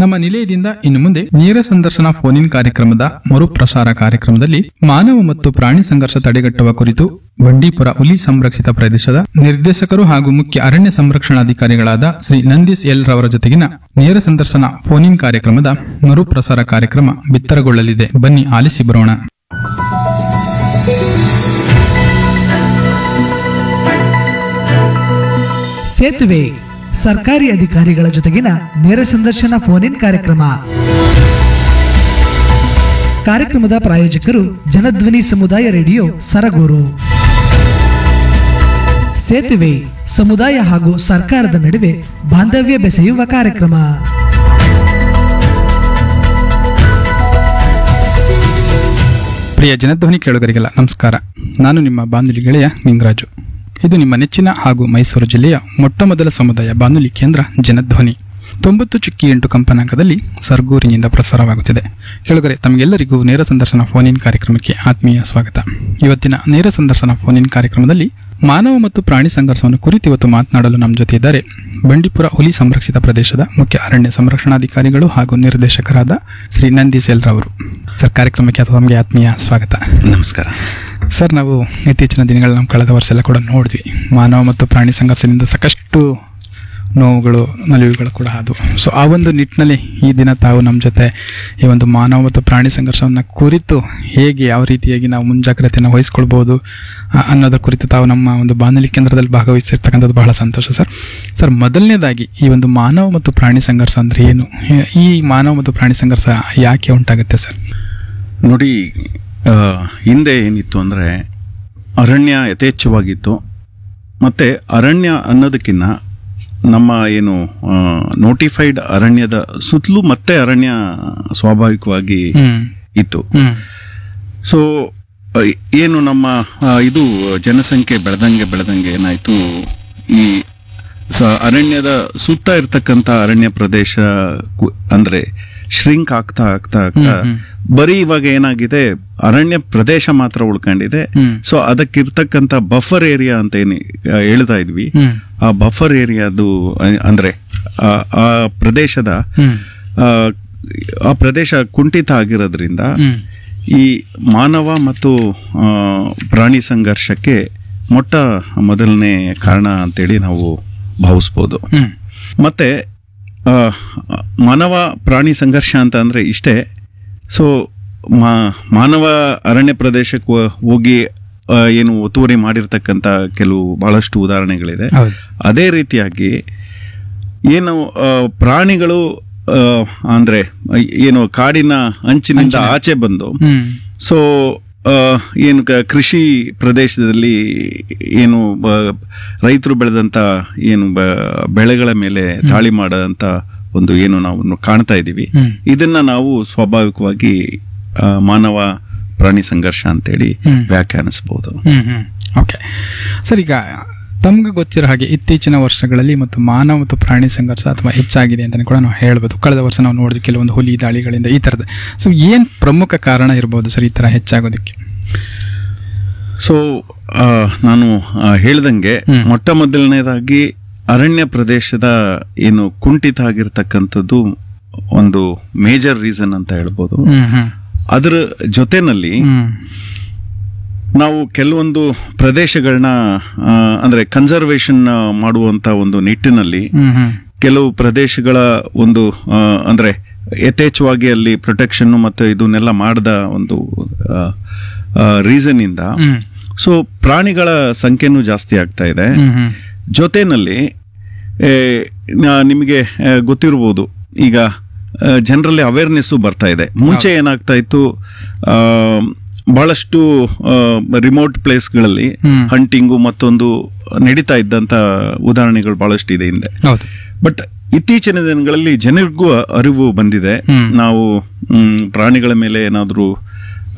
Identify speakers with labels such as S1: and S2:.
S1: ನಮ್ಮ ನಿಲಯದಿಂದ ಇನ್ನು ಮುಂದೆ ನೇರ ಸಂದರ್ಶನ ಫೋನ್ ಇನ್ ಕಾರ್ಯಕ್ರಮದ ಮರುಪ್ರಸಾರ ಕಾರ್ಯಕ್ರಮದಲ್ಲಿ ಮಾನವ ಮತ್ತು ಪ್ರಾಣಿ ಸಂಘರ್ಷ ತಡೆಗಟ್ಟುವ ಕುರಿತು ಬಂಡೀಪುರ ಹುಲಿ ಸಂರಕ್ಷಿತ ಪ್ರದೇಶದ ನಿರ್ದೇಶಕರು ಹಾಗೂ ಮುಖ್ಯ ಅರಣ್ಯ ಸಂರಕ್ಷಣಾಧಿಕಾರಿಗಳಾದ ಶ್ರೀ ನಂದೀಶ್ ಎಲ್ ರವರ ಜೊತೆಗಿನ ನೇರ ಸಂದರ್ಶನ ಫೋನ್ ಇನ್ ಕಾರ್ಯಕ್ರಮದ ಮರುಪ್ರಸಾರ ಕಾರ್ಯಕ್ರಮ ಬಿತ್ತರಗೊಳ್ಳಲಿದೆ ಬನ್ನಿ ಆಲಿಸಿ ಬರೋಣ
S2: ಸೇತುವೆ ಸರ್ಕಾರಿ ಅಧಿಕಾರಿಗಳ ಜೊತೆಗಿನ ನೇರ ಸಂದರ್ಶನ ಫೋನ್ ಇನ್ ಕಾರ್ಯಕ್ರಮ ಕಾರ್ಯಕ್ರಮದ ಪ್ರಾಯೋಜಕರು ಜನಧ್ವನಿ ಸಮುದಾಯ ರೇಡಿಯೋ ಸರಗೂರು ಸೇತುವೆ ಸಮುದಾಯ ಹಾಗೂ ಸರ್ಕಾರದ ನಡುವೆ ಬಾಂಧವ್ಯ ಬೆಸೆಯುವ ಕಾರ್ಯಕ್ರಮ
S1: ಪ್ರಿಯ ಜನಧ್ವನಿ ಕೇಳುಗರಿಗೆಲ್ಲ ನಮಸ್ಕಾರ ನಾನು ನಿಮ್ಮ ಬಾನುಲಿ ಗೆಳೆಯ ನಿಂಗರಾಜು ಇದು ನಿಮ್ಮ ನೆಚ್ಚಿನ ಹಾಗೂ ಮೈಸೂರು ಜಿಲ್ಲೆಯ ಮೊಟ್ಟಮೊದಲ ಸಮುದಾಯ ಬಾನುಲಿ ಕೇಂದ್ರ ಜನಧ್ವನಿ ತೊಂಬತ್ತು ಚುಕ್ಕಿ ಎಂಟು ಕಂಪನಾಂಕದಲ್ಲಿ ಸರ್ಗೂರಿನಿಂದ ಪ್ರಸಾರವಾಗುತ್ತಿದೆ ಕೇಳುಗರೆ ತಮಗೆಲ್ಲರಿಗೂ ನೇರ ಸಂದರ್ಶನ ಫೋನ್ ಇನ್ ಕಾರ್ಯಕ್ರಮಕ್ಕೆ ಆತ್ಮೀಯ ಸ್ವಾಗತ ಇವತ್ತಿನ ನೇರ ಸಂದರ್ಶನ ಫೋನ್ ಇನ್ ಕಾರ್ಯಕ್ರಮದಲ್ಲಿ ಮಾನವ ಮತ್ತು ಪ್ರಾಣಿ ಸಂಘರ್ಷವನ್ನು ಕುರಿತು ಇವತ್ತು ಮಾತನಾಡಲು ನಮ್ಮ ಜೊತೆ ಇದ್ದಾರೆ ಬಂಡೀಪುರ ಹುಲಿ ಸಂರಕ್ಷಿತ ಪ್ರದೇಶದ ಮುಖ್ಯ ಅರಣ್ಯ ಸಂರಕ್ಷಣಾಧಿಕಾರಿಗಳು ಹಾಗೂ ನಿರ್ದೇಶಕರಾದ ಶ್ರೀ ನಂದೀಶ್ ಎಲ್ ರವರು ಸರ್ ಕಾರ್ಯಕ್ರಮಕ್ಕೆ ತಮಗೆ ಆತ್ಮೀಯ ಸ್ವಾಗತ
S3: ನಮಸ್ಕಾರ
S1: ಸರ್ ನಾವು ಇತ್ತೀಚಿನ ದಿನಗಳಲ್ಲಿ ನಾವು ಕಳೆದ ವರ್ಷ ಎಲ್ಲ ಕೂಡ ನೋಡಿದ್ವಿ ಮಾನವ ಮತ್ತು ಪ್ರಾಣಿ ಸಂಘರ್ಷದಿಂದ ಸಾಕಷ್ಟು ನೋವುಗಳು ನಲಿವುಗಳು ಕೂಡ ಆದವು ಸೊ ಆ ಒಂದು ನಿಟ್ಟಿನಲ್ಲಿ ಈ ದಿನ ತಾವು ನಮ್ಮ ಜೊತೆ ಈ ಒಂದು ಮಾನವ ಮತ್ತು ಪ್ರಾಣಿ ಸಂಘರ್ಷವನ್ನು ಕುರಿತು ಹೇಗೆ ಯಾವ ರೀತಿಯಾಗಿ ನಾವು ಮುಂಜಾಗ್ರತೆಯನ್ನು ವಹಿಸ್ಕೊಳ್ಬೋದು ಆ, ಅನ್ನೋದ್ರ ಕುರಿತು ತಾವು ನಮ್ಮ ಒಂದು ಬಾನುಲಿ ಕೇಂದ್ರದಲ್ಲಿ ಭಾಗವಹಿಸಿರ್ತಕ್ಕಂಥದ್ದು ಬಹಳ ಸಂತೋಷ ಸರ್ ಸರ್ ಮೊದಲನೇದಾಗಿ ಈ ಒಂದು ಮಾನವ ಮತ್ತು ಪ್ರಾಣಿ ಸಂಘರ್ಷ ಅಂದರೆ ಏನು ಈ ಮಾನವ ಮತ್ತು ಪ್ರಾಣಿ ಸಂಘರ್ಷ ಯಾಕೆ ಉಂಟಾಗುತ್ತೆ ಸರ್
S3: ನೋಡಿ ಆ, ಹಿಂದೆ ಏನಿತ್ತು ಅಂದರೆ ಅರಣ್ಯ ಯಥೇಚ್ಛವಾಗಿತ್ತು ಮತ್ತು ಅರಣ್ಯ ಅನ್ನೋದಕ್ಕಿಂತ ನಮ್ಮ ಏನು ನೋಟಿಫೈಡ್ ಅರಣ್ಯದ ಸುತ್ತಲೂ ಮತ್ತೆ ಅರಣ್ಯ ಸ್ವಾಭಾವಿಕವಾಗಿ
S1: ಹ್ಮ್
S3: ಇತ್ತು
S1: ಹ್ಮ್
S3: ಸೊ ಆ, ಏನು ನಮ್ಮ ಆ, ಇದು ಜನಸಂಖ್ಯೆ ಬೆಳೆದಂಗೆ ಬೆಳೆದಂಗೆ ಏನಾಯ್ತು ಈ ಸ- ಅರಣ್ಯದ ಸುತ್ತ ಇರ್ತಕ್ಕಂಥ ಅರಣ್ಯ ಪ್ರದೇಶ ಕು- ಅಂದ್ರೆ ಶ್ರಿಂಕ್ ಆಗ್ತಾ ಆಗ್ತಾ ಆಗ್ತಾ
S1: ಹ್ಮ್, ಹ್ಮ್.
S3: ಬರೀ ಇವಾಗ ಏನಾಗಿದೆ ಅರಣ್ಯ ಪ್ರದೇಶ ಮಾತ್ರ ಉಳ್ಕೊಂಡಿದೆ
S1: ಹ್ಮ್.
S3: ಸೊ ಅದಕ್ಕಿರ್ತಕ್ಕಂಥ ಬಫರ್ ಏರಿಯಾ ಅಂತ ಏನು ಆ, ಹೇಳ್ತಾ ಇದ್ವಿ
S1: ಹ್ಮ್
S3: ಆ ಬಫರ್ ಏರಿಯಾದು ಅ- ಅಂದ್ರೆ ಆ ಆ ಪ್ರದೇಶದ
S1: ಹ್ಮ್
S3: ಆ, ಆ ಪ್ರದೇಶ ಕುಂಠಿತ ಆಗಿರೋದ್ರಿಂದ
S1: ಹ್ಮ್
S3: ಈ ಮಾನವ ಮತ್ತು ಆ, ಪ್ರಾಣಿ ಸಂಘರ್ಷಕ್ಕೆ ಮೊಟ್ಟ ಮೊದಲನೇ ಕಾರಣ ಅಂತೇಳಿ ನಾವು ಭಾವಿಸ್ಬೋದು
S1: ಹ್ಮ್
S3: ಮತ್ತೆ ಆ, ಮಾನವ ಪ್ರಾಣಿ ಸಂಘರ್ಷ ಅಂತ ಅಂದ್ರೆ ಇಷ್ಟೇ ಸೊ ಮಾನವ ಅರಣ್ಯ ಪ್ರದೇಶಕ್ಕೆ ಹೋ- ಹೋಗಿ ಆ, ಏನು ಒತ್ತುವರಿ ಮಾಡಿರ್ತಕ್ಕಂಥ ಕೆಲವು ಬಹಳಷ್ಟು ಉದಾಹರಣೆಗಳಿದೆ
S1: ಹೌದು
S3: ಅದೇ ರೀತಿಯಾಗಿ ಏನು ಆ, ಪ್ರಾಣಿಗಳು ಆ, ಅಂದ್ರೆ ಏನು ಕಾಡಿನ ಅಂಚಿನಿಂದ ಆಚೆ ಬಂದು
S1: ಹ್ಮ್
S3: ಸೊ ಆ, ಏನು ಕ- ಕೃಷಿ ಪ್ರದೇಶದಲ್ಲಿ ಏನು ಬ- ರೈತರು ಬೆಳೆದಂತ ಏನು ಬ- ಬೆಳೆಗಳ ಮೇಲೆ ದಾಳಿ ಮಾಡದಂತ ಒಂದು ಏನು ನಾವು ಕಾಣ್ತಾ ಇದ್ದೀವಿ
S1: ಹ್ಮ್.
S3: ಇದನ್ನ ನಾವು ಸ್ವಾಭಾವಿಕವಾಗಿ ಆ, ಮಾನವ ಪ್ರಾಣಿ ಸಂಘರ್ಷ ಅಂತೇಳಿ
S1: ಹ್ಮ್.
S3: ವ್ಯಾಖ್ಯಾನಿಸಬಹುದು
S1: ಹ್ಮ್ ಹ್ಮ್ ಓಕೆ ಸರ್ ಈಗ ತಮ್ಗೆ ಗೊತ್ತಿರೋ ಹಾಗೆ ಇತ್ತೀಚಿನ ವರ್ಷಗಳಲ್ಲಿ ಮತ್ತು ಮಾನವ ಮತ್ತು ಪ್ರಾಣಿ ಸಂಘರ್ಷ ಅಥವಾ ಹೆಚ್ಚಾಗಿದೆ ಅಂತಲೇ ಕೂಡ ನಾವು ಹೇಳ್ಬೋದು ಕಳೆದ ವರ್ಷ ನಾವು ನೋಡಿದ್ವಿ ಕೆಲವೊಂದು ಹುಲಿ ದಾಳಿಗಳಿಂದ ಈ ಥರದ ಸೊ ಏನು ಪ್ರಮುಖ ಕಾರಣ ಇರ್ಬೋದು ಸರ್ ಈ ಥರ ಹೆಚ್ಚಾಗೋದಕ್ಕೆ
S3: ಸೊ ಆ, ನಾನು ಆ, ಹೇಳ್ದಂಗೆ
S1: ಹ್ಮ್.
S3: ಮೊಟ್ಟ ಮೊದಲನೇದಾಗಿ ಅರಣ್ಯ ಪ್ರದೇಶದ ಏನು ಕುಂಠಿತ ಆಗಿರ್ತಕ್ಕಂಥದ್ದು ಒಂದು ಮೇಜರ್ ರೀಸನ್ ಅಂತ ಹೇಳ್ಬೋದು
S1: ಹ್ಮ್ ಹ್ಮ್
S3: ಅದರ ಜೊತೆನಲ್ಲಿ
S1: ಹ್ಮ್
S3: ನಾವು ಕೆಲವೊಂದು ಪ್ರದೇಶಗಳನ್ನ ಆ, ಅಂದ್ರೆ ಕನ್ಸರ್ವೇಷನ್ ಮಾಡುವಂತ ಒಂದು ನಿಟ್ಟಿನಲ್ಲಿ
S1: ಹ್ಮ್ ಹ್ಮ್
S3: ಕೆಲವು ಪ್ರದೇಶಗಳ ಒಂದು ಆ, ಅಂದ್ರೆ ಯಥೇಚ್ಛವಾಗಿ ಅಲ್ಲಿ ಪ್ರೊಟೆಕ್ಷನ್ ಮತ್ತು ಇದನ್ನೆಲ್ಲ ಮಾಡದ ಒಂದು ರೀಸನ್ ಇಂದ
S1: ಹ್ಮ್
S3: ಸೊ ಪ್ರಾಣಿಗಳ ಸಂಖ್ಯೆನೂ ಜಾಸ್ತಿ ಆಗ್ತಾ ಇದೆ
S1: ಹ್ಮ್ ಹ್ಮ್
S3: ಜೊತೆನಲ್ಲಿ ಏ, ನಾ- ನಿಮಗೆ ಆ, ಗೊತ್ತಿರ್ಬೋದು ಈಗ ಜನರಲ್ಲಿ ಅವೇರ್ನೆಸ್ಸು ಬರ್ತಾ ಇದೆ ಮುಂಚೆ ಏನಾಗ್ತಾ ಇತ್ತು ಆ, ಬಹಳಷ್ಟು ರಿಮೋಟ್ ಪ್ಲೇಸ್ಗಳಲ್ಲಿ
S1: ಹ್ಮ್.
S3: ಹಂಟಿಂಗು ಮತ್ತೊಂದು ನಡೀತಾ ಇದ್ದಂತ ಉದಾಹರಣೆಗಳು ಬಹಳಷ್ಟು ಇದೆ ಹಿಂದೆ
S1: ಹೌದು
S3: ಬಟ್ ಇತ್ತೀಚಿನ ದಿನಗಳಲ್ಲಿ ಜನರಿಗೂ ಅರಿವು ಬಂದಿದೆ
S1: ಹ್ಮ್.
S3: ನಾವು ಮ್, ಪ್ರಾಣಿಗಳ ಮೇಲೆ ಏನಾದರೂ